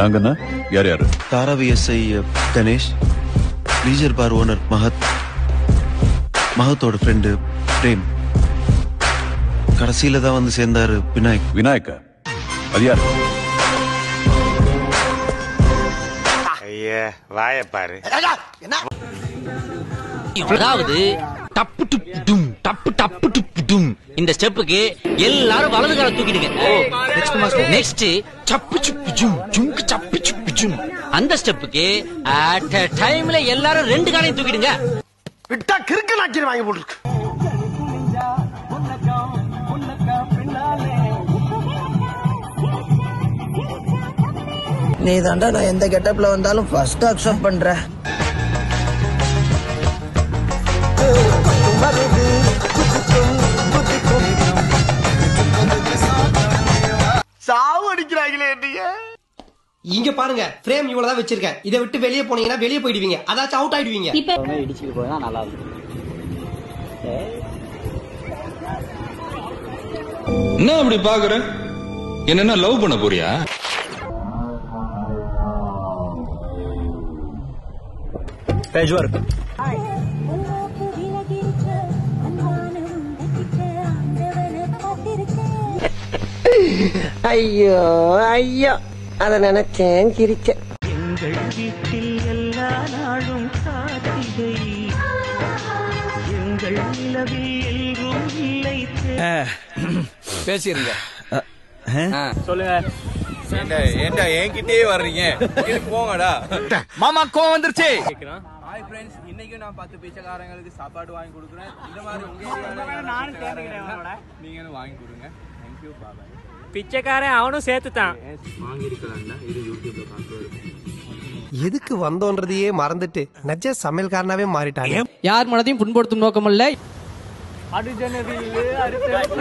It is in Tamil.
நாங்கண்ணா யார் யாரு Dharavi SI Ganesh leisure bar owner Mahat மஹத்தோட ஃப்ரெண்டு பிரேம் கடைசியில தான் வந்து சேர்ந்தாரு விநாயக் விநாயக்கா அது யாரு ஐயா வாயப்பாரு அதாவது டப்பு டுப் டும் டப்பு டப்பு டுப் டும் இந்த ஸ்டெப்புக்கு எல்லாரும் வலது கால தூக்கிடுங்க நெக்ஸ்ட் சப்பு சுப்பு ஜும் ஜும்க்கு சப்பு சுப்பு ஜும் அந்த ஸ்டெப்புக்கு அட் டைம்ல எல்லாரும் ரெண்டு காலையும் தூக்கிடுங்க விட்டா கிறுக்கு நாக்கில் வாங்கி போட்டுருக்கு நீ தாண்டா நான் எந்த கெட்டப்ல வந்தாலும் ஃபர்ஸ்ட் அக்செப்ட் பண்ற சாவு அடிக்கிறாங்களே என்னைய இங்க பாருங்க ஃப்ரேம் இவ்வளவுதான் வச்சிருக்கேன் இதை விட்டு வெளியே போனீங்கன்னா வெளியே போயிடுவீங்க அதாச்சும் அவுட் ஆயிடுவீங்க என்ன அப்படி பாக்குற என்ன லவ் பண்ண போறியா ஐயோ ஐயோ அத நினைச்சேன் சிரிச்சேன் பேசிருங்க ஏன்டா என்கிட்டயே வர்றீங்க போங்கடா மாமா கோவம் வந்துருச்சு ஹாய் ஃப்ரெண்ட்ஸ் இன்னைக்கும் நான் பத்து பிச்சைக்காரங்களுக்கு சாப்பாடு வாங்கி கொடுக்குறேன் இந்த மாதிரி உங்க நானும் நீங்களும் வாங்கி கொடுங்க தேங்க்யூ பாபாய் பிச்சைக்காரன் அவனும் சேர்த்துட்டான் எதுக்கு வந்தோன்றதையே மறந்துட்டு நஜ சமையல்காரனாவே மாறிட்டாங்க யார் மனதையும் புண்படுத்தும் நோக்கமல்ல